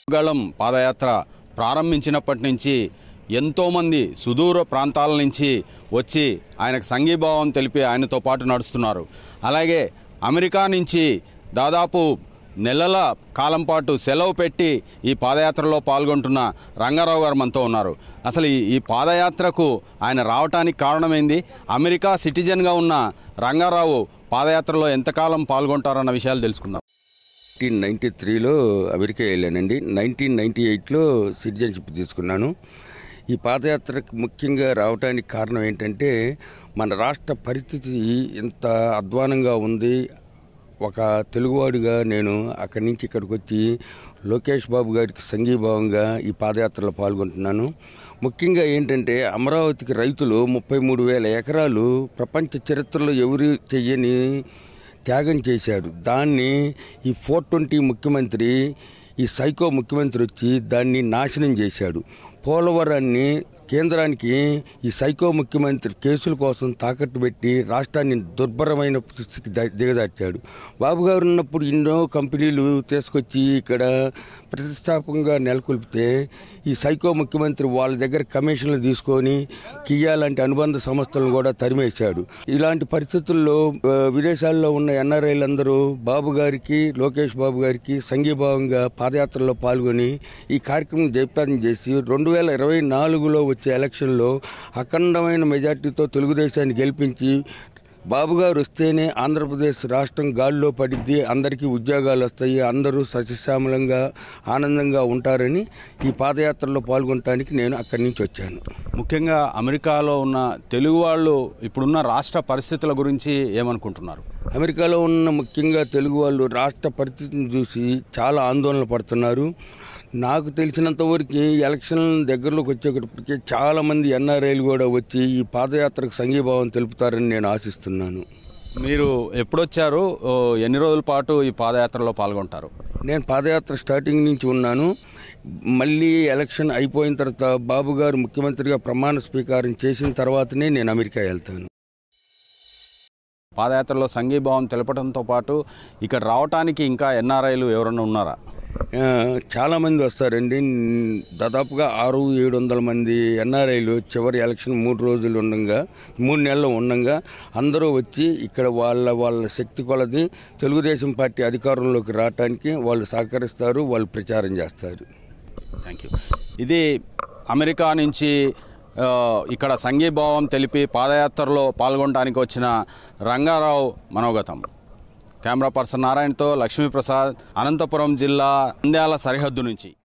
గళం పాదయాత్ర ప్రారంభించినప్పటి నుంచి ఎంతోమంది సుదూర ప్రాంతాల నుంచి వచ్చి ఆయనకు సంఘీభావం తెలిపి ఆయనతో పాటు నడుస్తున్నారు అలాగే అమెరికా నుంచి దాదాపు నెలల కాలం పాటు సెలవు పెట్టి ఈ పాదయాత్రలో పాల్గొంటున్న రంగారావు గారు మనతో ఉన్నారు అసలు ఈ ఈ పాదయాత్రకు ఆయన రావటానికి కారణమైంది అమెరికా సిటిజన్గా ఉన్న రంగారావు పాదయాత్రలో ఎంతకాలం పాల్గొంటారన్న విషయాలు తెలుసుకుందాం నైన్టీన్ నైంటీ త్రీలో అమెరికా వెళ్ళానండి నైన్టీన్ నైంటీ ఎయిట్లో సిటిజన్షిప్ తీసుకున్నాను ఈ పాదయాత్రకు ముఖ్యంగా రావడానికి కారణం ఏంటంటే మన రాష్ట్ర పరిస్థితి ఎంత అధ్వానంగా ఉంది ఒక తెలుగువాడిగా నేను అక్కడి నుంచి ఇక్కడికి వచ్చి లోకేష్ బాబు గారికి సంఘీభావంగా ఈ పాదయాత్రలో పాల్గొంటున్నాను ముఖ్యంగా ఏంటంటే అమరావతికి రైతులు ముప్పై మూడు వేల ఎకరాలు ప్రపంచ చరిత్రలో ఎవరు చెయ్యని త్యాగం చేశాడు దాన్ని ఈ ఫోర్ ట్వంటీ ముఖ్యమంత్రి ఈ సైకో ముఖ్యమంత్రి వచ్చి దాన్ని నాశనం చేశాడు పోలవరాన్ని కేంద్రానికి ఈ సైకో ముఖ్యమంత్రి కేసుల కోసం తాకట్టు పెట్టి రాష్ట్రాన్ని దుర్భరమైన పరిస్థితికి ద- దిగజార్చాడు బాబు గారు ఉన్నప్పుడు ఎన్నో కంపెనీలు తీసుకొచ్చి ఇక్కడ ప్రతిష్టాపకంగా నెలకొల్పితే ఈ సైకో ముఖ్యమంత్రి వాళ్ళ దగ్గర కమిషన్లు తీసుకొని కియా లాంటి అనుబంధ సంస్థలను కూడా తరిమేశాడు ఇలాంటి పరిస్థితుల్లో ఆ, విదేశాల్లో ఉన్న ఎన్ఆర్ఐలందరూ బాబు గారికి లోకేష్ బాబు గారికి సంఘీభావంగా పాదయాత్రలో పాల్గొని ఈ కార్యక్రమం జయప్రదం చేసి రెండు వేల ఇరవై నాలుగులో వచ్చే ఎలక్షన్లో అఖండమైన మెజార్టీతో తెలుగుదేశాన్ని గెలిపించి బాబు గారు వస్తేనే ఆంధ్రప్రదేశ్ రాష్ట్రం గాల్లో పడిద్ది అందరికీ ఉద్యోగాలు వస్తాయి అందరూ సస్యశ్యామలంగా ఆనందంగా ఉంటారని ఈ పాదయాత్రలో పాల్గొనడానికి నేను అక్కడి నుంచి వచ్చాను ముఖ్యంగా అమెరికాలో ఉన్న తెలుగు వాళ్ళు ఇప్పుడున్న రాష్ట్ర పరిస్థితుల గురించి ఏమనుకుంటున్నారు అమెరికాలో ఉన్న ముఖ్యంగా తెలుగు వాళ్ళు రాష్ట్ర పరిస్థితిని చూసి చాలా ఆందోళన పడుతున్నారు నాకు తెలిసినంత వరకు ఎలక్షన్ దగ్గరలోకి వచ్చేటప్పటికి చాలా మంది ఎన్ఆర్ఐలు కూడా వచ్చి ఈ పాదయాత్రకు సంఘీభావం తెలుపుతారని నేను ఆశిస్తున్నాను మీరు ఎప్పుడొచ్చారు ఓ, ఎన్ని రోజుల పాటు ఈ పాదయాత్రలో పాల్గొంటారు నేను పాదయాత్ర స్టార్టింగ్ నుంచి ఉన్నాను మళ్ళీ ఎలక్షన్ అయిపోయిన తర్వాత బాబు గారు ముఖ్యమంత్రిగా ప్రమాణ స్వీకారం చేసిన తర్వాతనే నేను అమెరికా వెళ్తాను పాదయాత్రలో సంఘీభావం తెలపడంతో పాటు ఇక్కడ రావటానికి ఇంకా ఎన్ఆర్ఐలు ఎవరైనా ఉన్నారా ఆ, చాలా మంది వస్తారండి దాదాపుగా ఆరు ఏడు వందల మంది ఎన్ఆర్ఐలు చివరి ఎలక్షన్ మూడు రోజులు ఉండగా మూడు నెలలు ఉండగా అందరూ వచ్చి ఇక్కడ వాళ్ళ వాళ్ళ శక్తి కొలది తెలుగుదేశం పార్టీ అధికారంలోకి రావడానికి వాళ్ళు సహకరిస్తారు వాళ్ళు ప్రచారం చేస్తారు థ్యాంక్ యూ ఇది అమెరికా నుంచి ఆ, ఇక్కడ సంఘీభావం తెలిపి పాదయాత్రలో పాల్గొనడానికి వచ్చిన రంగారావు మనోగతం కెమెరా పర్సన్ నారాయణతో లక్ష్మీప్రసాద్ అనంతపురం జిల్లా నంద్యాల సరిహద్దు నుంచి